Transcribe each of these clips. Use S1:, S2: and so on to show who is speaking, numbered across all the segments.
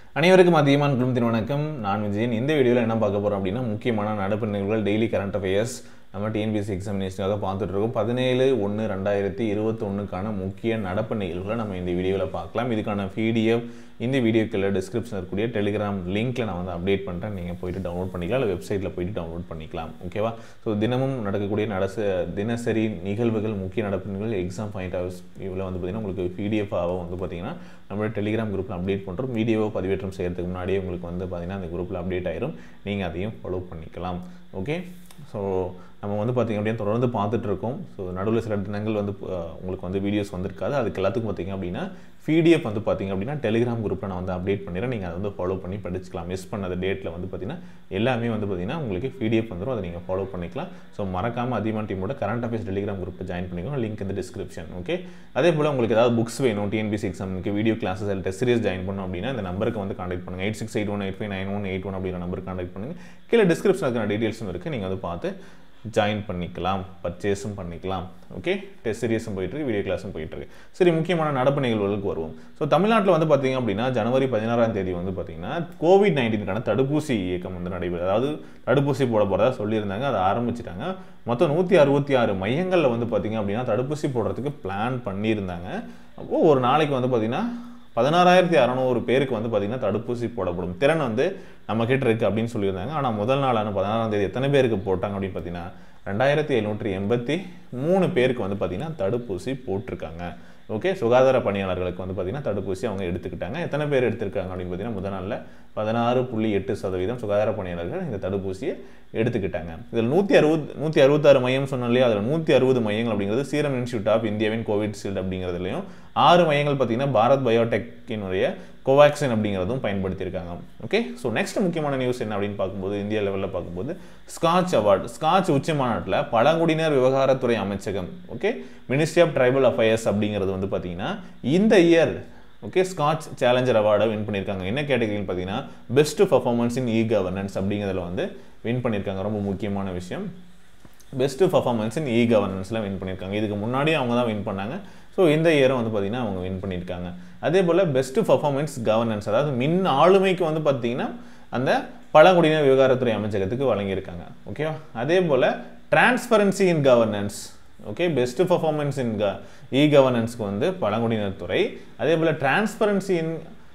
S1: அனைவருக்கும் அதிகமான குழுமத்தின் வணக்கம் நான் விஜயன் இந்த வீடியோவில் என்ன பார்க்க போகிறோம் அப்படின்னா முக்கியமான நடப்பு நிகழ்வுகள் டெய்லி கரண்ட் அஃபேர்ஸ் நம்ம டிஎன்பிஎஸ்சி எக்ஸாமினேஷனுக்காக பார்த்துட்டு இருக்கோம் பதினேழு ஒன்று ரெண்டாயிரத்தி இருபத்தொன்னுக்கான முக்கிய நடப்பு நிகழ்வுகளை நம்ம இந்த வீடியோவில் பார்க்கலாம் இதுக்கான பிடிஎஃப் இந்த வீடியோக்குள்ள டிஸ்கிரிப்ஷன் இருக்கக்கூடிய டெலிகிராம் லிங்க்ல நான் வந்து அப்டேட் பண்ணுறேன் நீங்கள் போயிட்டு டவுன்லோட் பண்ணிக்கலாம் இல்லை வெப்சைட்டில் போயிட்டு டவுன்லோட் பண்ணிக்கலாம் ஓகேவா ஸோ தினமும் நடக்கக்கூடிய நடச தினசரி நிகழ்வுகள் முக்கிய நடப்பு நிகழ்வுகள் எக்ஸாம் பாயிண்ட் ஆஃப் இவ்வளோ வந்து பார்த்தீங்கன்னா உங்களுக்கு பிடிஎஃபாக வந்து பார்த்தீங்கன்னா நம்மளோட டெலிகிராம் குரூப்பில் அப்டேட் பண்ணுறோம் வீடியோவை பதிவேற்றம் செய்கிறதுக்கு முன்னாடியே உங்களுக்கு வந்து பார்த்தீங்கன்னா அந்த குரூப்பில் அப்டேட் ஆயிரும் நீங்கள் அதையும் ஃபாலோ பண்ணிக்கலாம் ஓகே ஸோ நம்ம வந்து பார்த்திங்க அப்படின்னா தொடர்ந்து பார்த்துட்டு இருக்கோம் ஸோ நடுவில் சில தினங்கள் வந்து அஹ், உங்களுக்கு வந்து வீடியோஸ் வந்திருக்காது அதுக்கு எல்லாத்துக்கும் பார்த்தீங்க அப்படின்னா பிடிஎஃப் வந்து பார்த்தீங்க அப்படின்னா டெலிகிராம் குரூப்பில் நான் வந்து அப்டேட் பண்ணிடுறேன் நீங்கள் அதை வந்து ஃபாலோ பண்ணி படிச்சுக்கலாம் மிஸ் பண்ணது டேட்டில் வந்து பார்த்தீங்கன்னா எல்லாமே வந்து பார்த்தீங்கன்னா உங்களுக்கு பிடிஎஃப் வந்துடும் அதை நீங்கள் ஃபாலோ பண்ணிக்கலாம் ஸோ மறக்காமல் அதிகமான டீமோட கரண்ட் அஃபேர்ஸ் டெலிகிராம் குரூப்பில் ஜாயின் பண்ணிக்கோங்க லிங்க் இந்த டிஸ்கிரிப்ஷன் ஓகே அதே போல் உங்களுக்கு ஏதாவது புக்ஸ் வேணும் டிஎன்பிசி எக்ஸாமுக்கு வீடியோ கிளாஸஸ் இல்லை டெஸ்ட் சீரிஸ் ஜாயின் பண்ணணும் அப்படின்னா இந்த நம்பருக்கு வந்து கான்டாக்ட் பண்ணுங்கள் eight six eight one eight five nine one eight one அப்படிங்கிற நம்பருக்கு கான்டாக்ட் பண்ணுங்கள் கீழே டிஸ்கிரிப்ஷன் இருக்கிற டீட்டெயில்ஸும் இருக்குது நீங்கள் வந்து பார்த்து ஜாயின் பண்ணிக்கலாம் பர்ச்சேஸும் பண்ணிக்கலாம் ஓகே டெஸ்ட் சீரியஸும் போயிட்டு இருக்கு வீடியோ கிளாஸும் போயிட்டு இருக்கு சரி முக்கியமான நடப்பு நிகழ்வுகளுக்கு வருவோம் ஸோ தமிழ்நாட்டில் வந்து பார்த்தீங்க அப்படின்னா ஜனவரி பதினாறாம் தேதி வந்து பார்த்தீங்கன்னா கோவிட் நைன்டீனுக்கான தடுப்பூசி இயக்கம் வந்து நடைபெறும் அதாவது தடுப்பூசி போட போகிறதா சொல்லியிருந்தாங்க அதை ஆரம்பிச்சிட்டாங்க மொத்தம் நூற்றி அறுபத்தி ஆறு மையங்களில் வந்து பார்த்தீங்க அப்படின்னா தடுப்பூசி போடுறதுக்கு பிளான் பண்ணியிருந்தாங்க அப்போது ஒரு நாளைக்கு வந்து பார்த்தீங்கன்னா பதினாறாயிரத்தி அறநூறு பேருக்கு வந்து பார்த்தீங்கன்னா தடுப்பூசி போடப்படும் திறன் வந்து நம்ம கிட்ட இருக்கு அப்படின்னு சொல்லியிருந்தாங்க ஆனால் முதல் நாளான பதினாறாம் தேதி எத்தனை பேருக்கு போட்டாங்க அப்படின்னு பார்த்தீங்கன்னா ரெண்டாயிரத்தி எழுநூற்றி எண்பத்தி மூணு பேருக்கு வந்து பார்த்தீங்கன்னா தடுப்பூசி போட்டிருக்காங்க ஓகே சுகாதார பணியாளர்களுக்கு வந்து பார்த்தீங்கன்னா தடுப்பூசி அவங்க எடுத்துக்கிட்டாங்க எத்தனை பேர் எடுத்திருக்காங்க அப்படின்னு பார்த்தீங்கன்னா முதல் நாளில் பதினாறு புள்ளி எட்டு சதவீதம் சுகாதார பணியாளர்கள் இந்த தடுப்பூசியை எடுத்துக்கிட்டாங்க இதில் நூற்றி அறுபது நூற்றி அறுபத்தாறு மையம் சொன்னோம் இல்லையா அதில் நூற்றி அறுபது மையங்கள் அப்படிங்கிறது சீரம் இன்ஸ்டியூட் ஆஃப் இந்தியாவின் கோவிட்ஷீல்டு அப்படிங்கிறதுலையும் ஆறு மையங்கள் பார்த்தீங்கன்னா பாரத் பயோடெக்கினுடைய கோவாக்சின் அப்படிங்கிறதும் பயன்படுத்தியிருக்காங்க ஓகே ஸோ நெக்ஸ்ட் முக்கியமான நியூஸ் என்ன அப்படின்னு பார்க்கும்போது இந்தியா லெவலில் பார்க்கும்போது ஸ்காட்ச் அவார்டு ஸ்காட்ச் உச்சி மாநாட்டில் பழங்குடியினர் விவகாரத்துறை அமைச்சகம் okay ministry of tribal affairs அப்படிங்கிறது வந்து பார்த்தீங்கன்னா இந்த இயர் ஓகே ஸ்காட்ச் சேலஞ்சர் அவார்டை வின் பண்ணியிருக்காங்க என்ன கேட்டகரின்னு பார்த்தீங்கன்னா best performance in e governance அப்படிங்கிறதுல வந்து வின் பண்ணியிருக்காங்க ரொம்ப முக்கியமான விஷயம் பெஸ்ட் பர்ஃபார்மன்ஸ் இன் இ கவர்னன்ஸில் வின் பண்ணியிருக்காங்க இதுக்கு முன்னாடியே அவங்க தான் வின் பண்ணாங்க ஸோ இந்த இயரும் வந்து பார்த்தீங்கன்னா அவங்க வின் பண்ணியிருக்காங்க அதே போல் பெஸ்ட் பர்ஃபார்மன்ஸ் கவர்னன்ஸ் அதாவது மின் ஆளுமைக்கு வந்து பார்த்தீங்கன்னா அந்த பழங்குடியினர் விவகாரத்துறை அமைச்சகத்துக்கு வழங்கியிருக்காங்க ஓகேவா அதே போல் transparency in governance okay best performance in க இ கவர்னன்ஸ்க்கு வந்து பழங்குடியினர் துறை அதே போல் டிரான்ஸ்பரன்சி இன்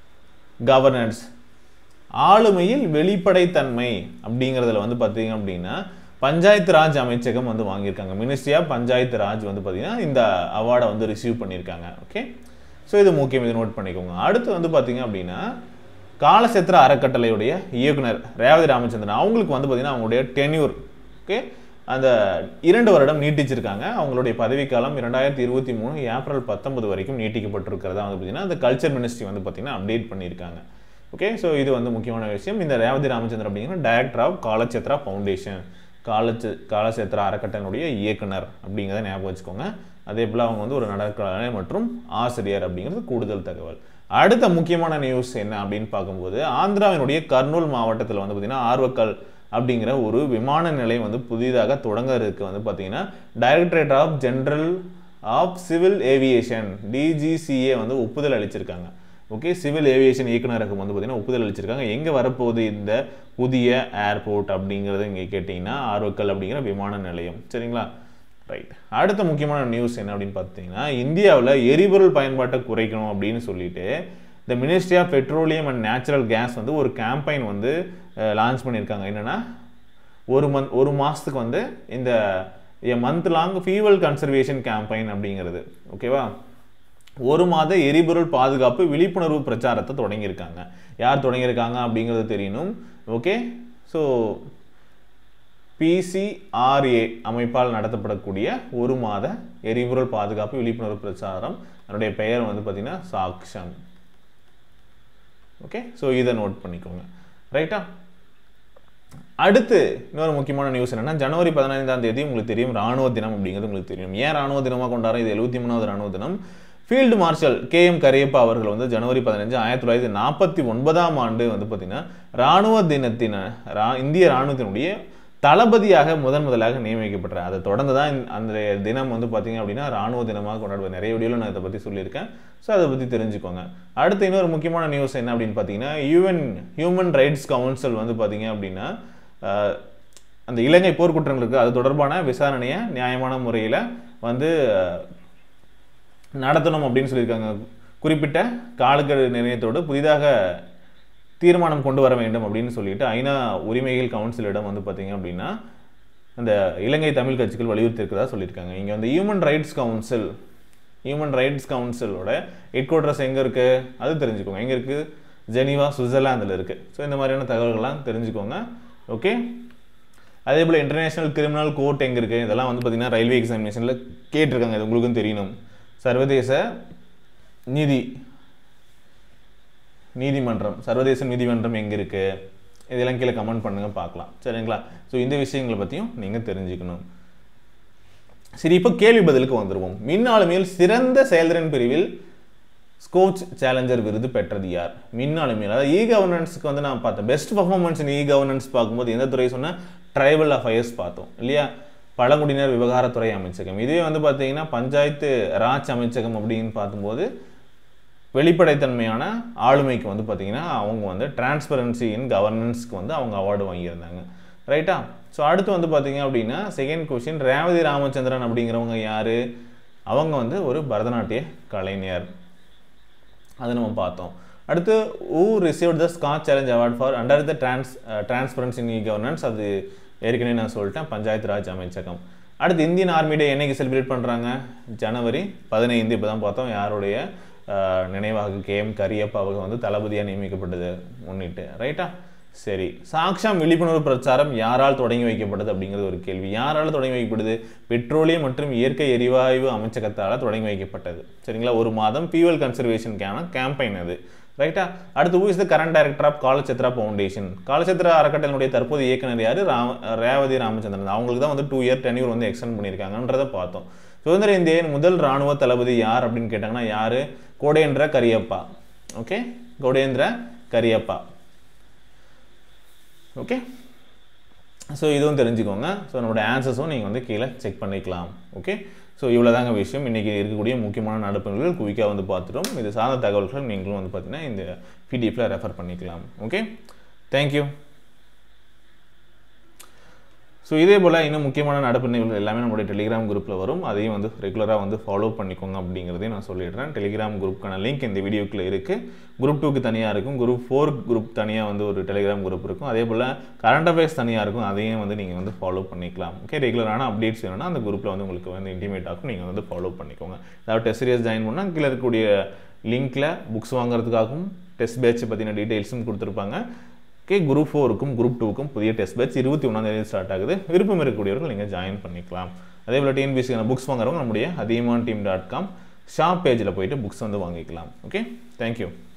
S1: கவர்னன்ஸ் ஆளுமையில் வெளிப்படைத்தன்மை அப்படிங்கிறதுல வந்து பார்த்தீங்க அப்படின்னா பஞ்சாயத்து ராஜ் அமைச்சகம் வந்து வாங்கியிருக்காங்க மினிஸ்ட்ரி ஆஃப் பஞ்சாயத்து ராஜ் வந்து பார்த்தீங்கன்னா இந்த அவார்டை வந்து ரிசீவ் பண்ணியிருக்காங்க ஓகே ஸோ இது முக்கியம் இது நோட் பண்ணிக்கோங்க அடுத்து வந்து பார்த்தீங்க அப்படின்னா காலசேத்திர அறக்கட்டளையுடைய இயக்குனர் ரேவதி ராமச்சந்திரன் அவங்களுக்கு வந்து பார்த்தீங்கன்னா அவங்களுடைய டென்யூர் ஓகே அந்த இரண்டு வருடம் நீட்டிச்சிருக்காங்க அவங்களுடைய பதவிக்காலம் இரண்டாயிரத்தி இருபத்தி மூணு ஏப்ரல் பத்தொன்பது வரைக்கும் நீட்டிக்கப்பட்டிருக்கிறதா வந்து பார்த்தீங்கன்னா அந்த கல்ச்சர் மினிஸ்ட்ரி வந்து பார்த்தீங்கன்னா அப்டேட் பண்ணியிருக்காங்க ஓகே ஸோ இது வந்து முக்கியமான விஷயம் இந்த ரேவதி ராமச்சந்திரன் அப்படிங்கிற டைரக்டர் ஆஃப் காலச்சேத்ரா ஃபவுண்டேஷன் காலச்ச காலச்சேத்ரா அறக்கட்டளையுடைய இயக்குனர் அப்படிங்கிறத ஞாபகம் வச்சுக்கோங்க அதே போல் அவங்க வந்து ஒரு நடக்கலை மற்றும் ஆசிரியர் அப்படிங்கிறது கூடுதல் தகவல் அடுத்த முக்கியமான நியூஸ் என்ன அப்படின்னு பார்க்கும்போது ஆந்திராவினுடைய கர்னூல் மாவட்டத்தில் வந்து பார்த்தீங்கன்னா ஆர்வக்கல் அப்படிங்கிற ஒரு விமான நிலையம் வந்து புதிதாக தொடங்குறதுக்கு வந்து பார்த்தீங்கன்னா directorate of general of civil aviation DGCA வந்து ஒப்புதல் அளிச்சிருக்காங்க ஓகே சிவில் ஏவியேஷன் இயக்குநரகம் வந்து பார்த்தீங்கன்னா ஒப்புதல் அளிச்சிருக்காங்க எங்கே வரப்போகுது இந்த புதிய ஏர்போர்ட் அப்படிங்கிறது இங்கே கேட்டிங்கன்னா ஆர்வக்கல் அப்படிங்கிற விமான நிலையம் சரிங்களா ரைட் அடுத்த முக்கியமான நியூஸ் என்ன அப்படின்னு பார்த்தீங்கன்னா இந்தியாவில் எரிபொருள் பயன்பாட்டை குறைக்கணும் அப்படின்னு சொல்லிட்டு இந்த ministry of petroleum and natural gas வந்து ஒரு கேம்பெயின் வந்து லான்ச் பண்ணியிருக்காங்க என்னென்னா ஒரு மந்த் ஒரு மாதத்துக்கு வந்து இந்த month long fuel conservation campaign அப்படிங்கிறது ஓகேவா ஒரு மாத எரிபொருள் பாதுகாப்பு விழிப்புணர்வு பிரச்சாரத்தை தொடங்கியிருக்காங்க யார் தொடங்கியிருக்காங்க அப்படிங்கிறது தெரியணும் ஓகே ஸோ பிசிஆர்ஏ அமைப்பால் நடத்தப்படக்கூடிய ஒரு மாத எரிபொருள் பாதுகாப்பு விழிப்புணர்வு பிரச்சாரம் அதனுடைய பெயர் வந்து பார்த்தீங்கன்னா சாக்ஷம் ஓகே ஸோ இதை நோட் பண்ணிக்கோங்க ரைட்டா அடுத்து இன்னொரு முக்கியமான நியூஸ் என்னன்னா ஜனவரி பதினைந்தாம் தேதி உங்களுக்கு தெரியும் ராணுவ தினம் அப்படிங்கிறது உங்களுக்கு தெரியும் ஏன் ராணுவ தினமாக கொண்டாடுறோம் இது எழுபத்தி மூணாவது ராணுவ தினம் field marshal K M Cariappa அவர்கள் வந்து ஜனவரி பதினஞ்சு ஆயிரத்தி தொள்ளாயிரத்தி நாற்பத்தி ஒன்பதாம் ஆண்டு வந்து பார்த்தீங்கன்னா ராணுவ தினத்தின ரா இந்திய ராணுவத்தினுடைய தளபதியாக முதன் முதலாக நியமிக்கப்பட்டார் அதை தொடர்ந்து தான் இந்த- அந்த தினம் வந்து பார்த்தீங்க அப்படின்னா ராணுவ தினமாக கொண்டாடுவார் நிறைய வீடியோவில் நான் இதை பற்றி சொல்லியிருக்கேன் ஸோ அதை பற்றி தெரிஞ்சுக்கோங்க அடுத்து இன்னொரு முக்கியமான நியூஸ் என்ன அப்படின்னு பார்த்தீங்கன்னா யூஎன் ஹியூமன் ரைட்ஸ் கவுன்சில் வந்து பார்த்தீங்க அப்படின்னா ஆஹ், அந்த இலங்கை போர்க்குற்றங்களுக்கு அது தொடர்பான விசாரணையை நியாயமான முறையில் வந்து ஆஹ், நடத்தணும் அப்படின்னு சொல்லியிருக்காங்க குறிப்பிட்ட காலக்கெடு நிர்ணயத்தோடு புதிதாக தீர்மானம் கொண்டு வர வேண்டும் அப்படின்னு சொல்லிட்டு ஐநா உரிமைகள் கவுன்சிலிடம் வந்து பார்த்தீங்க அப்படின்னா அந்த இலங்கை தமிழ் கட்சிகள் வலியுறுத்தியிருக்கிறதா சொல்லியிருக்காங்க இங்கே வந்து human rights council human rights கவுன்சிலோட ஹெட் குவார்ட்டர்ஸ் எங்கே இருக்குது அது தெரிஞ்சுக்கோங்க எங்கே இருக்குது ஜெனீவா சுவிட்சர்லாந்தில் இருக்குது ஸோ இந்த மாதிரியான தகவல்கள்லாம் தெரிஞ்சுக்கோங்க ஓகே அதே போல் இன்டர்நேஷனல் கிரிமினல் கோர்ட் எங்கே இருக்குது இதெல்லாம் வந்து பார்த்தீங்கன்னா ரயில்வே எக்ஸாமினேஷனில் கேட்டிருக்காங்க இது உங்களுக்கும் தெரியணும் சர்வதேச நீதி நீதிமன்றம் சர்வதேச நீதிமன்றம் எங்கே இருக்குது இதெல்லாம் கீழே கமெண்ட் பண்ணுங்க பார்க்கலாம் சரிங்களா ஸோ இந்த விஷயங்களை பற்றியும் நீங்கள் தெரிஞ்சுக்கணும் சரி இப்போ கேள்வி பதிலுக்கு வந்துருவோம் மின் ஆளுமையில் சிறந்த செயல்திறன் பிரிவில் ஸ்கோச் சேலஞ்சர் விருது பெற்றது யார் மின் ஆளுமையில் அதாவது இ கவர்னன்ஸ்க்கு வந்து நான் பார்த்தேன் best performance in e governance பார்க்கும்போது எந்த துறை சொன்னால் ட்ரைபல் அஃபயர்ஸ் பார்த்தோம் இல்லையா பழங்குடியினர் விவகாரத்துறை அமைச்சகம் இதே வந்து பார்த்தீங்கன்னா பஞ்சாயத்து ராஜ் அமைச்சகம் அப்படின்னு பார்க்கும்போது வெளிப்படைத்தன்மையான ஆளுமைக்கு வந்து பார்த்தீங்கன்னா அவங்க வந்து டிரான்ஸ்பரன்சி இன் கவர்னன்ஸ்க்கு வந்து அவங்க அவார்டு வாங்கியிருந்தாங்க ரைட்டா ஸோ அடுத்து வந்து பார்த்தீங்க அப்படின்னா செகண்ட் கொஷின் ரேவதி ராமச்சந்திரன் அப்படிங்கிறவங்க யார் அவங்க வந்து ஒரு பரதநாட்டிய கலைஞர் அதை நம்ம பார்த்தோம் அடுத்து uh received the Skoch challenge award for under the trans transparency in e governance அது ஏற்கனவே நான் சொல்லிட்டேன் பஞ்சாயத்து ராஜ் அமைச்சகம் அடுத்து இந்தியன் ஆர்மி டே என்னைக்கு செலிப்ரேட் பண்ணுறாங்க ஜனவரி பதினைந்து இப்போ தான் பார்த்தோம் யாருடைய அஹ், நினைவாக கே எம் கரியப்பா அவங்க வந்து தளபதியாக நியமிக்கப்பட்டது முன்னிட்டு ரைட்டா சரி சாக்ஷாம் விழிப்புணர்வு பிரச்சாரம் யாரால் தொடங்கி வைக்கப்பட்டது அப்படிங்கிறது ஒரு கேள்வி யாரால் தொடங்கி வைக்கப்படுது பெட்ரோலியம் மற்றும் இயற்கை எரிவாயு அமைச்சகத்தால் தொடங்கி வைக்கப்பட்டது சரிங்களா ஒரு மாதம் ஃபியூவல் கன்சர்வேஷனுக்கான கேம்பெயின் அது ரைட்டா அடுத்து who is the current director of Kalakshetra foundation Kalakshetra அறக்கட்டளையினுடைய தற்போது இயக்குனர் யார் ராம ரேவதி ராமச்சந்திரன் அவங்களுக்கு தான் வந்து டூ இயர் டென்யூர் வந்து எக்ஸ்டெண்ட் பண்ணியிருக்காங்கன்றதை பார்த்தோம் சுதந்திர இந்தியாவின் முதல் ராணுவ தளபதி யார் அப்படின்னு கேட்டாங்கன்னா யார் Kodandera Cariappa okay Kodandera Cariappa okay so இதுவும் தெரிஞ்சுக்கோங்க ஸோ நம்மளோட ஆன்சர்ஸும் நீங்கள் வந்து கீழே செக் பண்ணிக்கலாம் ஓகே ஸோ இவ்வளோதாங்க விஷயம் இன்றைக்கி இருக்கக்கூடிய முக்கியமான நடப்புகள் குயிக்காக வந்து பார்த்துட்டோம் இது சார்ந்த தகவல்கள் நீங்களும் வந்து பார்த்தீங்கன்னா இந்த பிடிஎஃப்பில் ரெஃபர் பண்ணிக்கலாம் ஓகே தேங்க்யூ ஸோ இதே போல் இன்னும் முக்கியமான நடப்பு நிகழ்வுகள் எல்லாமே நம்மளுடைய டெலிகிராம் குரூப்பில் வரும் அதையும் வந்து ரெகுலராக வந்து ஃபாலோ பண்ணிக்கோங்க அப்படிங்கிறதையும் நான் சொல்லிடுறேன் டெலிகிராம் குரூப்புக்கான லிங்க் இந்த வீடியோக்குள்ள இருக்குது குரூப் டூக்கு தனியாக இருக்கும் குரூப் ஃபோர் குரூப் தனியாக வந்து ஒரு டெலிகிராம் குரூப் இருக்கும் அதே போல் கரண்ட் அஃபேர்ஸ் தனியாக இருக்கும் அதையும் வந்து நீங்கள் வந்து ஃபாலோ பண்ணிக்கலாம் ஓகே ரெகுலரான அப்டேட்ஸ் வேணும்னா அந்த குரூப்பில் வந்து உங்களுக்கு வந்து இன்டிமேட் ஆகும் நீங்கள் வந்து ஃபாலோ பண்ணிக்கோங்க அதாவது டெஸ்ட் சீரியஸ் ஜாயின் பண்ணால் கீழே இருக்கக்கூடிய லிங்க்கில் புக்ஸ் வாங்குறதுக்காகவும் டெஸ்ட் பேட்ச் பற்றின டீட்டெயில்ஸும் கொடுத்துருப்பாங்க ஓகே குரூப் ஃபோருக்கும் குரூப் டூக்கும் புதிய டெஸ்ட் பேட்ச் இருபத்தி ஒன்றாந்தேதி ஸ்டார்ட் ஆகுது விருப்பம் இருக்கக்கூடியவர்கள் நீங்கள் ஜாயின் பண்ணிக்கலாம் அதே போல் டிஎன்பிசிக்கான புக்ஸ் வாங்குறவங்க நம்முடைய Athiyaman team dot com shop பேஜில் போயிட்டு புக்ஸ் வந்து வாங்கிக்கலாம் ஓகே தேங்க்யூ